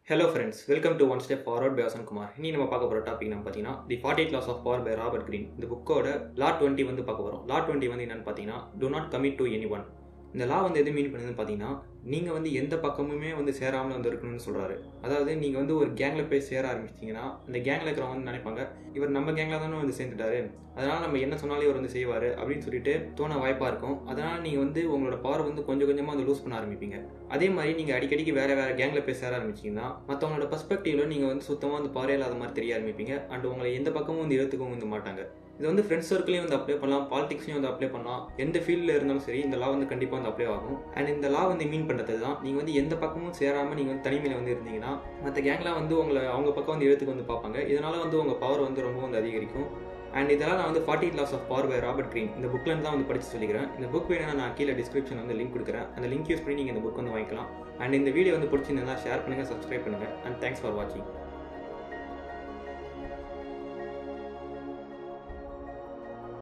hello friends welcome to one step forward by Vasan Kumar இனி நம்ம பார்க்க போகிற டாபிக் நம்ம பார்த்தீங்கன்னா the forty eight laws of power by Robert Greene இந்த புக்கோட லா டுவெண்ட்டி வந்து பார்க்க போகிறோம் லா டுவெண்ட்டி வந்து என்னன்னு பார்த்தீங்கன்னா do not commit to any one இந்த லா வந்து எது மீன் பண்ணுதுன்னு பார்த்தீங்கன்னா நீங்கள் வந்து எந்த பக்கமுமே வந்து சேராமல் வந்து இருக்கணும்னு சொல்கிறாரு அதாவது நீங்கள் வந்து ஒரு கேங்கில் போய் சேர ஆரம்பிச்சிட்டிங்கன்னா அந்த கேங்கில் இருக்கிறவங்க வந்து நினைப்பாங்க இவர் நம்ம கேங்கில் தானே வந்து சேர்ந்துட்டாரு அதனால் நம்ம என்ன சொன்னாலும் இவர் வந்து செய்வார் அப்படின்னு சொல்லிட்டு தோண வாய்ப்பாக இருக்கும் அதனால் நீங்கள் வந்து உங்களோட பவர் வந்து கொஞ்சம் கொஞ்சமாக வந்து லூஸ் பண்ண ஆரம்பிப்பீங்க அதே மாதிரி நீங்கள் அடிக்கடிக்கு வேறு வேறு கேங்கில் போய் சேர ஆரம்பிச்சிங்கன்னா மற்றவங்களோட பர்ஸ்பெக்டிவ்ல நீங்கள் வந்து சுத்தமாக வந்து பவர் இல்லாத மாதிரி தெரிய ஆரம்பிப்பீங்க அண்ட் உங்களை எந்த பக்கமும் வந்து எடுத்துக்கவும் வந்து மாட்டாங்க இது வந்து ஃப்ரெண்ட்ஸ் சர்க்கிளையும் வந்து அப்ளை பண்ணலாம் பாலிடிக்ஸ்லையும் வந்து அப்ளை பண்ணலாம் எந்த ஃபீல்டில் இருந்தாலும் சரி இந்த லா வந்து கண்டிப்பாக வந்து அப்ளை ஆகும் அண்ட் இந்த லா வந்து மீன் பண்ணுறது தான் நீங்கள் வந்து எந்த பக்கமும் சேராமல் நீங்கள் வந்து தனிமையில் வந்து இருந்தீங்கன்னா மற்ற கேங்லாம் வந்து உங்களை அவங்க பக்கம் வந்து எடுத்துக்கு வந்து பார்ப்பாங்க இதனால் வந்து உங்கள் பவர் வந்து ரொம்ப வந்து அதிகரிக்கும் அண்ட் இதெல்லாம் நான் வந்து forty laws of power by Robert Greene இந்த புக்கில் தான் வந்து படிச்சு சொல்லிக்கிறேன் இந்த புக் வேணும்னா நான் கீழே டிஸ்கிரிப்ஷன் வந்து லிங்க் கொடுக்குறேன் அந்த லிங்க் யூஸ் பண்ணி நீங்கள் இந்த புக் வந்து வாங்கிக்கலாம் அண்ட் இந்த வீடியோ வந்து பிடிச்சிருந்தா ஷேர் பண்ணுங்கள் சப்ஸ்கிரைப் பண்ணுங்கள் அண்ட் தேங்க்ஸ் ஃபார் வாட்சிங்